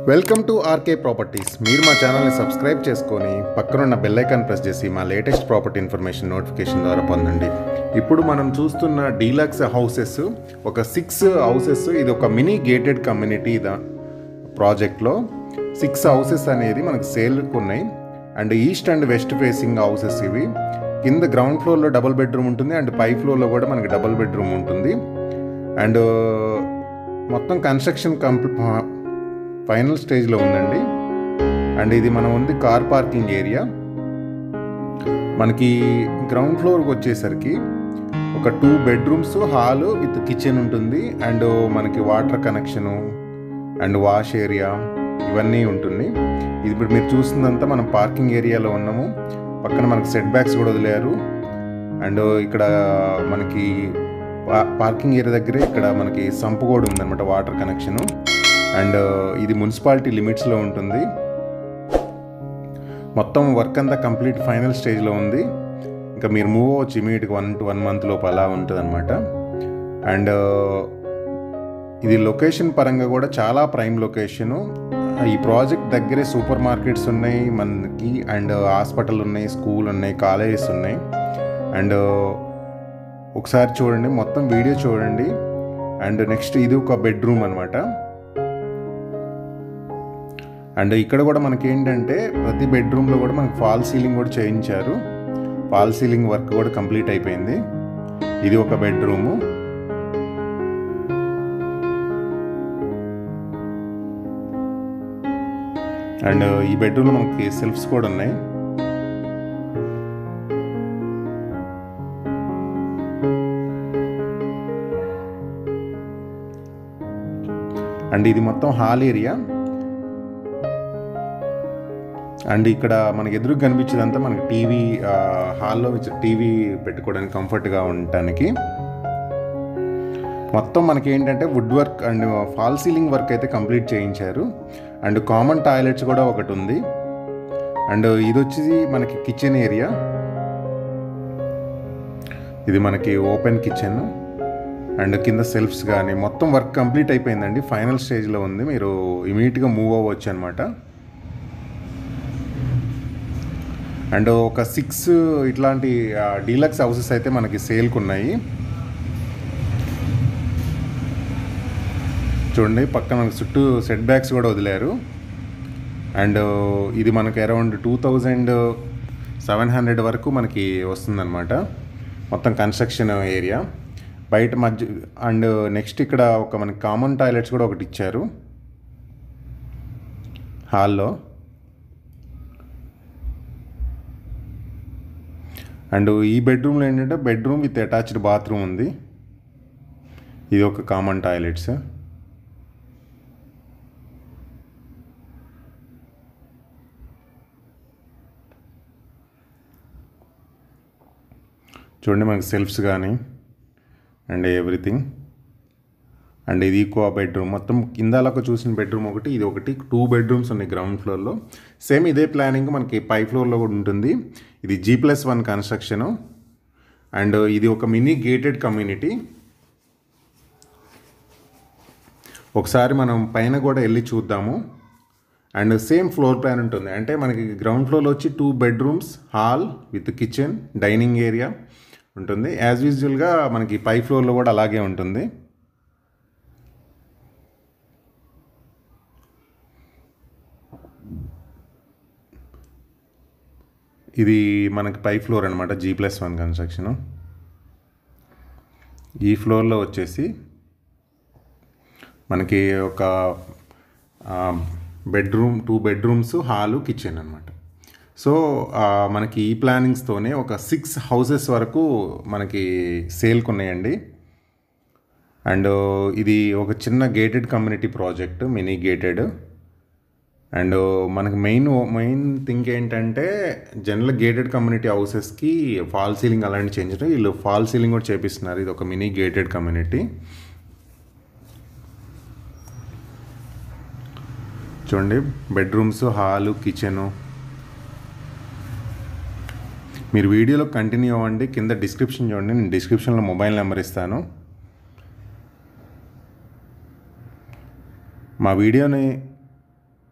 welcome to RK properties మీరు మా ఛానల్ని సబ్స్క్రైబ్ చేసుకొని పక్కనున్న బెల్ ఐకాన్ ప్రెస్ చేసి మా లేటెస్ట్ ప్రాపర్టీ ఇన్ఫర్మేషన్ నోటిఫికేషన్ ద్వారా పొందండి ఇప్పుడు మనం చూస్తున్న డీలక్స్ హౌసెస్ ఒక సిక్స్ హౌసెస్ ఇది ఒక మినీ గేటెడ్ కమ్యూనిటీ దా ప్రాజెక్ట్లో సిక్స్ హౌసెస్ అనేది మనకు సేల్కి ఉన్నాయి and east and west facing houses ఇవి కింద గ్రౌండ్ ఫ్లోర్లో డబుల్ బెడ్రూమ్ ఉంటుంది అండ్ పై ఫ్లోర్లో కూడా మనకి డబుల్ బెడ్రూమ్ ఉంటుంది అండ్ మొత్తం కన్స్ట్రక్షన్ కంప్లీ ఫైనల్ స్టేజ్లో ఉందండి అండ్ ఇది మనం ఉంది కార్ పార్కింగ్ ఏరియా మనకి గ్రౌండ్ ఫ్లోర్కి వచ్చేసరికి ఒక two bedrooms hall with kitchen ఉంటుంది అండ్ మనకి water connection and wash area ఇవన్నీ ఉంటుంది ఇది ఇప్పుడు మీరు చూస్తుందంతా మనం పార్కింగ్ ఏరియాలో ఉన్నాము పక్కన మనకి సెట్ బ్యాక్స్ కూడా వదిలేరు అండ్ ఇక్కడ మనకి పా- పార్కింగ్ ఏరియా దగ్గరే ఇక్కడ మనకి సంపు కూడా ఉందన్నమాట వాటర్ కనెక్షను అండ్ ఇది మున్సిపాలిటీ లిమిట్స్లో ఉంటుంది మొత్తం వర్క్ అంతా కంప్లీట్ ఫైనల్ స్టేజ్లో ఉంది ఇంకా మీరు మూవ్ అవ్వచ్చు ఇమీడియట్గా వన్ టు వన్ మంత్ లోపు అలా ఉంటుంది అనమాట అండ్ ఇది లొకేషన్ పరంగా కూడా చాలా ప్రైమ్ లొకేషను ఈ ప్రాజెక్ట్ దగ్గరే సూపర్ మార్కెట్స్ ఉన్నాయి మనకి అండ్ హాస్పిటల్ ఉన్నాయి స్కూల్ ఉన్నాయి కాలేజెస్ ఉన్నాయి అండ్ ఒకసారి చూడండి మొత్తం వీడియో చూడండి అండ్ నెక్స్ట్ ఇది ఒక బెడ్రూమ్ అనమాట అండ్ ఇక్కడ కూడా మనకి ఏంటంటే ప్రతి బెడ్రూమ్లో కూడా మనకి ఫాల్ సీలింగ్ కూడా చేయించారు ఫాల్ సీలింగ్ వర్క్ కూడా కంప్లీట్ అయిపోయింది ఇది ఒక బెడ్రూము అండ్ ఈ బెడ్రూమ్లో మనకి సెల్ఫ్స్ కూడా ఉన్నాయి అండ్ ఇది మొత్తం హాల్ ఏరియా అండ్ ఇక్కడ మనకి ఎదురు కనిపించేదంతా మనకి టీవీ హాల్లో టీవీ పెట్టుకోవడానికి కంఫర్ట్గా ఉండటానికి మొత్తం మనకి ఏంటంటే wood work and fall ceiling work అయితే కంప్లీట్ చేయించారు అండ్ కామన్ టాయిలెట్స్ కూడా ఒకటి ఉంది అండ్ ఇది వచ్చేసి మనకి కిచెన్ ఏరియా ఇది మనకి ఓపెన్ కిచెన్ అండ్ కింద సెల్ఫ్స్ కానీ మొత్తం వర్క్ కంప్లీట్ అయిపోయిందండి ఫైనల్ స్టేజ్లో ఉంది మీరు ఇమీడియట్గా మూవ్ అవ్వచ్చు అనమాట అండ్ ఒక సిక్స్ ఇట్లాంటి డీలక్స్ హౌసెస్ అయితే మనకి సేల్కి ఉన్నాయి చూడండి పక్కన మనకి చుట్టూ సెట్ బ్యాక్స్ కూడా వదిలారు అండ్ ఇది మనకి around two thousand seven hundred వరకు మనకి వస్తుందన్నమాట మొత్తం కన్స్ట్రక్షన్ ఏరియా బయట మధ్య అండ్ నెక్స్ట్ ఇక్కడ ఒక మనకి కామన్ టాయిలెట్స్ కూడా ఒకటి ఇచ్చారు హాల్లో అండ్ ఈ బెడ్రూమ్లో ఏంటంటే బెడ్రూమ్ విత్ అటాచ్డ్ బాత్రూమ్ ఉంది ఇది ఒక కామన్ టాయిలెట్స్ చూడండి మనకి సెల్ఫ్స్ కానీ అండ్ ఎవ్రీథింగ్ అండ్ ఇది ఈకో బెడ్రూమ్ మొత్తం కిందలకు చూసిన బెడ్రూమ్ ఒకటి ఇది ఒకటి టూ బెడ్రూమ్స్ ఉన్నాయి గ్రౌండ్ ఫ్లోర్లో సేమ్ ఇదే ప్లానింగ్ మనకి పై ఫ్లోర్లో కూడా ఉంటుంది ఇది G plus one construction and ఇది ఒక మినీ గేటెడ్ కమ్యూనిటీ ఒకసారి మనం పైన కూడా వెళ్ళి చూద్దాము అండ్ సేమ్ ఫ్లోర్ ప్లాన్ ఉంటుంది అంటే మనకి గ్రౌండ్ ఫ్లోర్లో వచ్చి two bedrooms hall with kitchen dining area ఉంటుంది యాజ్ యూజువల్గా మనకి పై ఫ్లోర్లో కూడా అలాగే ఉంటుంది ఇది మనకి పై ఫ్లోర్ అనమాట జీ ప్లస్ వన్ కన్స్ట్రక్షను ఈ ఫ్లోర్లో వచ్చేసి మనకి ఒక bedroom two bedrooms hall kitchen అనమాట సో ఆ, మనకి ఈ ప్లానింగ్స్తోనే ఒక సిక్స్ హౌసెస్ వరకు మనకి సేల్కి ఉన్నాయండి అండ్ ఇది ఒక చిన్న gated community project mini gated and మనకి మెయిన్ మెయిన్ థింగ్ ఏంటంటే జనరల్ గేటెడ్ కమ్యూనిటీ హౌసెస్కి ఫాల్ సీలింగ్ అలాంటి చేంజ్ వీళ్ళు ఫాల్ సీలింగ్ కూడా చేపిస్తున్నారు ఇది ఒక మినీ గేటెడ్ కమ్యూనిటీ చూడండి బెడ్రూమ్స్ హాలు కిచెను మీరు వీడియోలో కంటిన్యూ అవ్వండి కింద డిస్క్రిప్షన్ చూడండి నేను డిస్క్రిప్షన్లో మొబైల్ నెంబర్ ఇస్తాను మా వీడియోని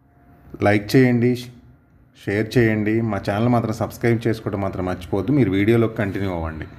లైక్ చేయండి షేర్ చేయండి మా ఛానల్ మాత్రం సబ్స్క్రైబ్ చేసుకోవడం మాత్రం మర్చిపోవద్దు మీరు వీడియోలోకి కంటిన్యూ అవ్వండి